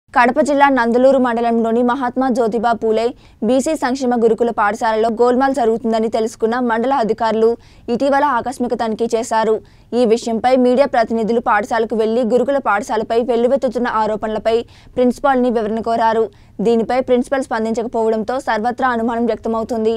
కడప జిల్లా నందలూరు మండలంలోని మహాత్మా జ్యోతిబా పూలే బీసీ సంక్షేమ గురుకుల పాఠశాలలో గోల్మాల్ జరుగుతుందని తెలుసుకున్న మండల అధికారులు ఇటీవల ఆకస్మిక తనిఖీ చేశారు ఈ విషయంపై మీడియా ప్రతినిధులు పాఠశాలకు వెళ్లి గురుకుల పాఠశాలపై వెల్లువెత్తుతున్న ఆరోపణలపై ప్రిన్సిపాల్ని వివరణ కోరారు దీనిపై ప్రిన్సిపల్ స్పందించకపోవడంతో సర్వత్రా అనుమానం వ్యక్తమవుతుంది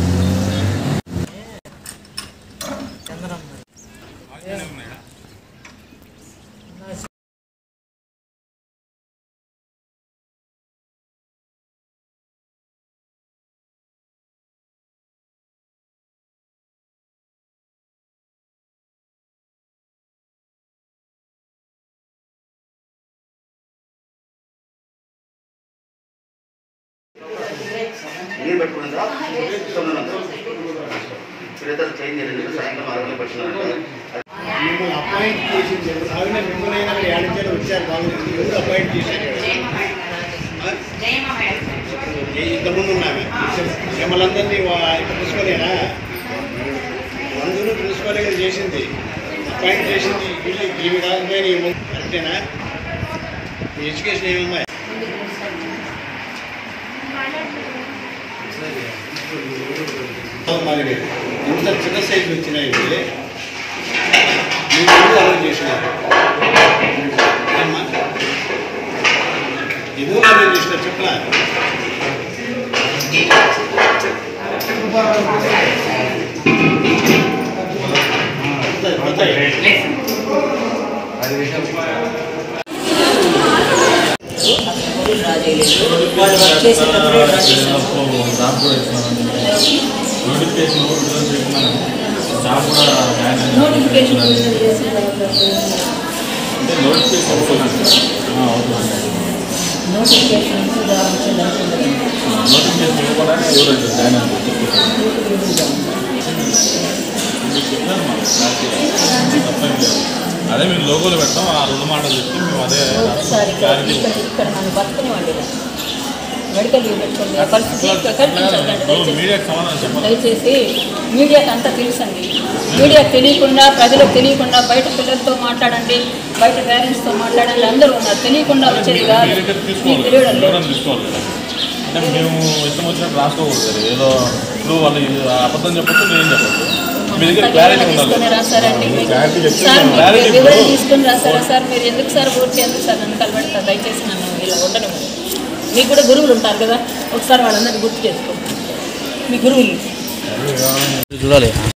ನೀರು పెట్టుకున్నారా ఇస్తున్నాను పిల్లలు చేంజ్ చేయలేదు సాయంత్రం ఆరు గంటలకు పెట్టుకున్నాను మిమ్మల్ని అపాయింట్ చేసింది ఎవరు? ఆవిడ మిమ్మల్ని అయినా మీరు ఏడాది వచ్చారు బాగుంది ఎవరు అపాయింట్ చేశారు ఏ- ఇంతకుముందు ఉన్నామే మిమ్మల్ని ప్రిన్సిపలేనా అందరూ ప్రిన్సిపల్ గారు చేసింది అపాయింట్ చేసింది వీళ్ళు ఈమె కాకపోయినా ఈమె కరెక్టేనా మీ ఎడ్యుకేషన్ ఏమమ్మా మరి ఇంత చిన్న సైజు వచ్చినాయి ఇవి. మీరు ఎందుకు అలవాటు చేసినారు ఏమ్మా ఎందుకు అలవాటు చేసినారు చెప్పలా పోతాయి, పోతాయి. వాళ్ళు వర్క్ చేసేటప్పుడే డ్రా చేశారు నోటిఫికేషన్ చెప్పినాను జాబ్ కూడా జాయిన్ అయ్యాను. నోటిఫికేషన్ విడుదల చేసిన తర్వాత అంటే నోటిఫికేషన్ అవుతుంది అవుతుంది నోటిఫికేషన్ జాబ్ వచ్చిందని నోటిఫికేషన్ ఇవ్వడానికి ఎవరైతే జాయిన్ అయ్యారు మీకు చెప్పాను మా క్లాస్కి తప్పేం లేదు అదే మేము లోగోలు పెడతాం ఆ రెండు మాటలు చెప్తే మేము అదే ఒకసారి ఇక్కడ క్లారిటీ ఇక్కడ ఇక్కడ మనం బతుకునేవాళ్ళు ఇలా మెడికల్ లీవ్ పెట్టుకోండి ఆ పరిస్థితి ఇక్కడ కల్పించద్దండి దయచేసి మీడియాకి సమాధానం చెప్పాలి దయచేసి మీడియాకి అంతా తెలుసండి మీడియాకి తెలియకుండా ప్రజలకు తెలియకుండా బయట పిల్లలతో మాట్లాడండి బయట పేరెంట్స్తో మాట్లాడండి అందరూ ఉన్నారు తెలియకుండా వచ్చేది కాదు మీ దగ్గర మీకు తీసుకోవాలి తెలియడం లేదు వివరణ తీసుకోవాలి కదా. అంటే మేము ఇష్టం వచ్చినట్టు రాసుకోకూడదు కదా. ఏదో ఇప్పుడు వాళ్ళు ఇది అబద్ధం చెప్పచ్చు నేను చెప్పచ్చు మీ దగ్గర క్లారిటీ ఉండాలి తీసుకొని రాశారండి మీకు. క్లారిటీ చెప్తే సార్ మేము మీకు క్లారిటీ వివరణ ఇప్పుడు- తీసుకొని రాశారా సార్ మీరు ఎందుకు సార్ ఊరికి ఎందుకు సార్ నన్ను కలబెడతారు దయచేసి నన్ను ఇలా ఉండనివ్వండి మీకు కూడా గురువులు ఉంటారు కదా ఒకసారి వాళ్ళందరినీ గుర్తు చేసుకోండి మీ గురువులు చూడాలి